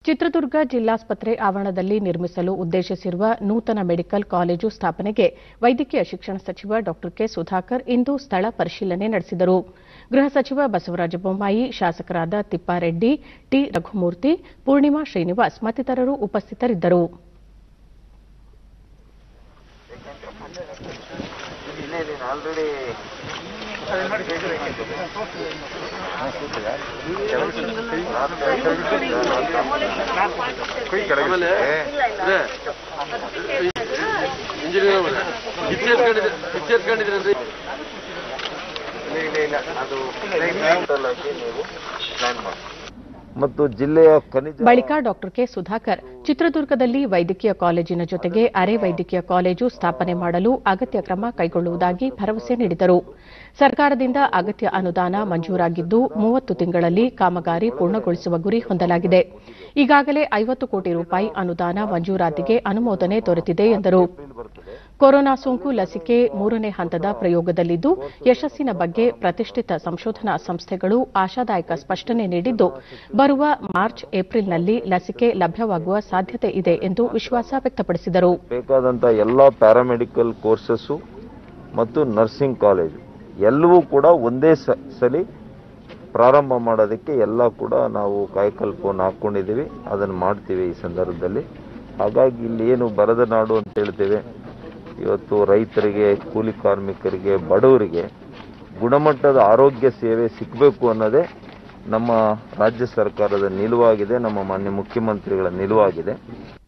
ಚಿತ್ರದುರ್ಗ ಜಿಲ್ಲಾಸ್ಪತ್ರೆ ಆವರಣದಲ್ಲಿ ನಿರ್ಮಿಸಲು ಉದ್ದೇಶಿಸಿರುವ ನೂತನ ಮೆಡಿಕಲ್ ಕಾಲೇಜು ಸ್ಥಾಪನೆಗೆ ವೈದ್ಯಕೀಯ ಶಿಕ್ಷಣ ಸಚಿವ ಡಾ ಕೆ ಸುಧಾಕರ್ ಇಂದು ಸ್ಥಳ ಪರಿಶೀಲನೆ ನಡೆಸಿದರು ಗೃಹ ಸಚಿವ ಬಸವರಾಜ ಬೊಮ್ಮಾಯಿ ಶಾಸಕರಾದ ತಿಪ್ಪಾರೆಡ್ಡಿ ಟಿ ರಘುಮೂರ್ತಿ ಪೂರ್ಣಿಮಾ ಶ್ರೀನಿವಾಸ್ ಮತ್ತಿತರರು ಉಪಸ್ಥಿತರಿದ್ದರು ಆಲ್ರೆಡಿ ಆಮೇಲೆ ಇದೆ. ಇಂಜಿನಿಯರ್ ಕಿಚ್ಚೇರ್ಕೊಂಡಿದ್ರೆ ಕಿಚ್ಚೇರ್ಕೊಂಡಿದ್ರೇನ್ರಿ ಇಲ್ಲ ಇಲ್ಲ ಅದು ಟೋಟಲ್ ಆಗಿ ನೀವು ಪ್ಲಾನ್ ಮಾಡಿ ಮತ್ತು ಜಿಲ್ಲೆಯ ಖನಿಜ ಬಳಿಕ ಡಾ ಕೆ ಸುಧಾಕರ್ ಚಿತ್ರದುರ್ಗದಲ್ಲಿ ವೈದ್ಯಕೀಯ ಕಾಲೇಜಿನ ಜೊತೆಗೆ ಅರೆ ವೈದ್ಯಕೀಯ ಕಾಲೇಜು ಸ್ಥಾಪನೆ ಮಾಡಲು ಅಗತ್ಯ ಕ್ರಮ ಕೈಗೊಳ್ಳುವುದಾಗಿ ಭರವಸೆ ನೀಡಿದರು ಸರ್ಕಾರದಿಂದ ಅಗತ್ಯ ಅನುದಾನ ಮಂಜೂರಾಗಿದ್ದು ಮೂವತ್ತು ತಿಂಗಳಲ್ಲಿ ಕಾಮಗಾರಿ ಪೂರ್ಣಗೊಳಿಸುವ ಗುರಿ ಹೊಂದಲಾಗಿದೆ ಈಗಾಗಲೇ ಐವತ್ತು ಕೋಟಿ ರೂಪಾಯಿ ಅನುದಾನ ಮಂಜೂರಾತಿಗೆ ಅನುಮೋದನೆ ದೊರೆತಿದೆ ಎಂದರು ಕೊರೋನಾ ಸೋಂಕು ಲಸಿಕೆ ಮೂರನೇ ಹಂತದ ಪ್ರಯೋಗದಲ್ಲಿದ್ದು ಯಶಸ್ಸಿನ ಬಗ್ಗೆ ಪ್ರತಿಷ್ಠಿತ ಸಂಶೋಧನಾ ಸಂಸ್ಥೆಗಳು ಆಶಾದಾಯಕ ಸ್ಪಷ್ಟನೆ ನೀಡಿದ್ದು ಬರುವ ಮಾರ್ಚ್ ಏಪ್ರಿಲ್ನಲ್ಲಿ ಲಸಿಕೆ ಲಭ್ಯವಾಗುವ ಸಾಧ್ಯತೆ ಇದೆ ಎಂದು ವಿಶ್ವಾಸ ವ್ಯಕ್ತಪಡಿಸಿದರು ಬೇಕಾದಂಥ ಎಲ್ಲ ಪ್ಯಾರಾಮೆಡಿಕಲ್ ಕೋರ್ಸಸ್ಸು ಮತ್ತು ನರ್ಸಿಂಗ್ ಕಾಲೇಜು ಎಲ್ಲವೂ ಕೂಡ ಒಂದೇ ಸ ಸಲಿ ಪ್ರಾರಂಭ ಮಾಡೋದಕ್ಕೆ ಎಲ್ಲ ಕೂಡ ನಾವು ಕಾಯಕಲ್ಪವನ್ನು ಹಾಕ್ಕೊಂಡಿದ್ದೀವಿ ಅದನ್ನು ಮಾಡ್ತೀವಿ ಈ ಸಂದರ್ಭದಲ್ಲಿ ಹಾಗಾಗಿ ಇಲ್ಲಿ ಏನು ಬರದ ನಾಡು ಅಂತ ಹೇಳ್ತೇವೆ ಇವತ್ತು ರೈತರಿಗೆ ಕೂಲಿ ಕಾರ್ಮಿಕರಿಗೆ ಬಡವರಿಗೆ ಗುಣಮಟ್ಟದ ಆರೋಗ್ಯ ಸೇವೆ ಸಿಗಬೇಕು ಅನ್ನೋದೇ ನಮ್ಮ ರಾಜ್ಯ ಸರ್ಕಾರದ ನಿಲುವಾಗಿದೆ ನಮ್ಮ ಮಾನ್ಯ ಮುಖ್ಯಮಂತ್ರಿಗಳ ನಿಲುವಾಗಿದೆ